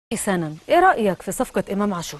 سنة ايه رأيك في صفقة إمام عاشور؟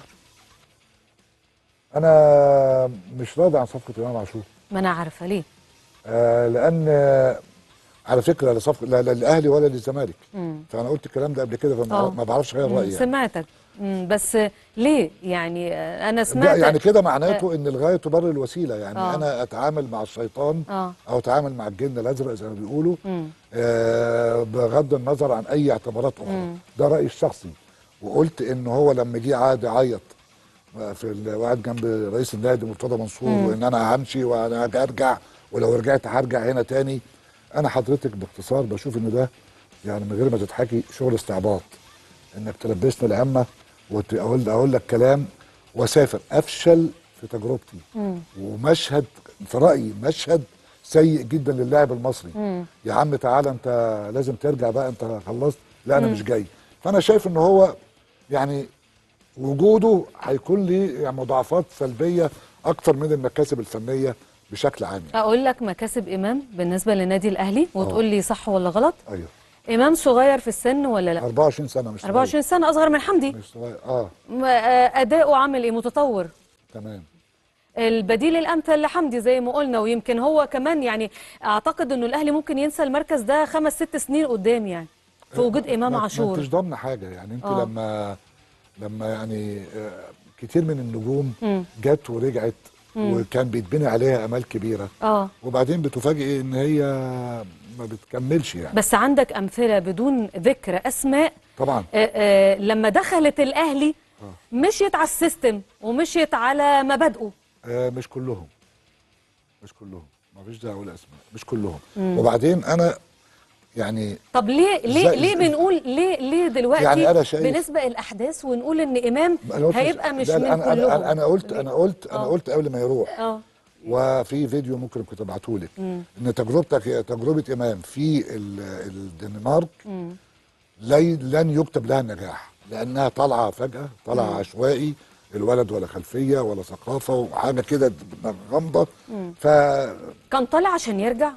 انا مش راضي عن صفقه امام عاشور ما أنا عارفة ليه؟ آه لان آه، على فكره لا صفقه لا لا الاهلي ولا للزمالك مم. فانا قلت الكلام ده قبل كده فما آه. ما بعرفش اغير مم، رايي يعني. سمعتك مم، بس ليه؟ يعني آه، أنا ده سمعت يعني كده معناته ان الغايه تبرر الوسيله يعني آه. انا اتعامل مع الشيطان اه او اتعامل مع الجن الازرق زي ما بيقولوا مم. آه بغض النظر عن اي اعتبارات اخرى مم. ده رايي الشخصي وقلت ان هو لما جه قعد يعيط في ال- وقعد جنب رئيس النادي مرتضى منصور مم. وان انا همشي وانا هرجع ولو رجعت هرجع هنا تاني انا حضرتك باختصار بشوف ان ده يعني من غير ما تضحكي شغل استعباط انك تلبسني العمه واقول اقول لك كلام واسافر افشل في تجربتي مم. ومشهد في رايي مشهد سيء جدا للاعب المصري مم. يا عم تعالى انت لازم ترجع بقى انت خلصت لا انا مش جاي فانا شايف ان هو يعني وجوده هيكون ليه يعني مضاعفات سلبيه اكتر من المكاسب الفنيه بشكل عام يعني. أقول لك مكاسب إمام بالنسبة للنادي الأهلي وتقول لي صح ولا غلط؟ ايوه إمام صغير في السن ولا لا؟ 24 سنه مش صغير. 24 سنة أصغر من حمدي مش صغير اه م- آه، أداؤه عامل إيه؟ متطور تمام البديل الامثل لحمدي زي ما قلنا ويمكن هو كمان يعني اعتقد انه الاهلي ممكن ينسى المركز ده خمس ست سنين قدام يعني في وجود امام ما- ما عاشور انتش ضامنه حاجه يعني انت آه. لما لما يعني آه، كتير من النجوم مم. جت ورجعت وكان بيتبني عليها امال كبيره اه وبعدين بتفاجئ ان هي ما بتكملش يعني بس عندك امثله بدون ذكر اسماء طبعا آه آه لما دخلت الاهلي مشيت على السيستم ومشيت على مبادئه آه مش كلهم مش كلهم ما فيش دعوه الاسماء مش كلهم وبعدين انا يعني طب ليه ليه زي- ليه زي- بنقول ليه ليه دلوقتي يعني أنا شايف- بنسبق الاحداث ونقول ان امام أنا قلت هيبقى مش لا، من أنا كلهم أنا, انا قلت انا قلت انا آه. قلت قبل ما يروح اه وفي فيديو ممكن كنت ابعته لك ان تجربتك هي تجربه امام في ال- الدنمارك مم. لي لن يكتب لها النجاح لانها طالعه فجاه طالعه عشوائي الولد ولا خلفيه ولا ثقافه وحاجه كده غامضه فممكن كان طالع عشان يرجع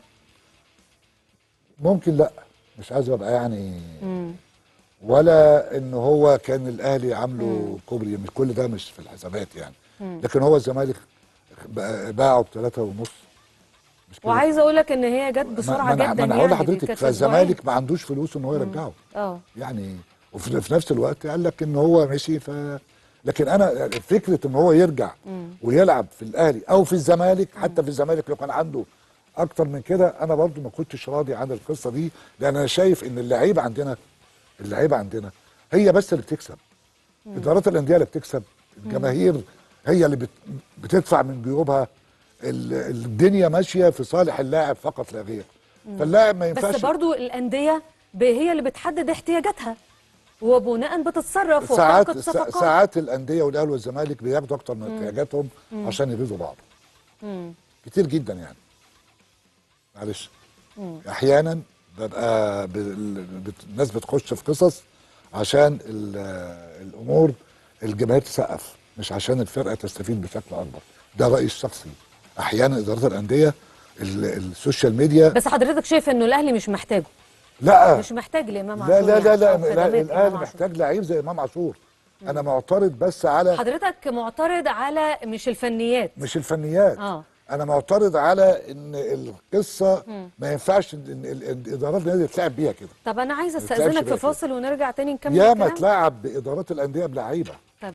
لا مش عايز ابقى يعني مم. ولا ان هو كان الاهلي عامله كوبري مش كل ده مش في الحسابات يعني لكن هو الزمالك بقى- باعه بثلاثة ونص مش كده وعايزه اقول لك ان هي جت ما- بسرعه ما أنا- جدا ما انا يعني هقول دي لحضرتك كانت فالزمالك ما عندوش فلوس ان هو يرجعه اه يعني وفي في نفس الوقت قال لك ان هو مشي ف لكن انا فكره ان هو يرجع ويلعب في الاهلي او في الزمالك حتى في الزمالك لو كان عنده اكتر من كده انا برضو ما كنتش راضي عن القصه دي لان انا شايف ان اللعيبه عندنا اللعيبه عندنا هي بس اللي بتكسب ادارات الانديه اللي بتكسب الجماهير هي اللي بت... بتدفع من جيوبها ال... الدنيا ماشيه في صالح اللاعب فقط لا غير فاللاعب ما ينفعش بس برضو الانديه ب- هي اللي بتحدد احتياجاتها وبناء بتتصرف ساعات وبتعقد سا- صفقات ساعات الانديه والاهلي والزمالك بياخدوا اكتر من احتياجاتهم عشان يغيظوا بعض مم. كتير جدا يعني معلش احيانا ببقى ب... ال- بت... الناس بتخش في قصص عشان ال... الامور الجماهير تسقف مش عشان الفرقه تستفيد بشكل اكبر ده رايي الشخصي احيانا ادارات الانديه ال... السوشيال ميديا بس حضرتك شايف انه الاهلي مش محتاجه لا مش محتاج لامام لا عاشور لا لا يعني لا, أو لا خدمات إمام الاهلي عاشور. محتاج لعيب زي امام عاشور انا معترض بس على حضرتك معترض على مش الفنيات مش الفنيات اه انا معترض على ان القصه ما ينفعش ان إن ال- إن ادارات النادي تلعب بيها كده طب انا عايزه ما تلعبش استاذنك بيها في كده. فاصل ونرجع تاني نكمل ياما الكلام تلعب بادارات الانديه بلعيبه طب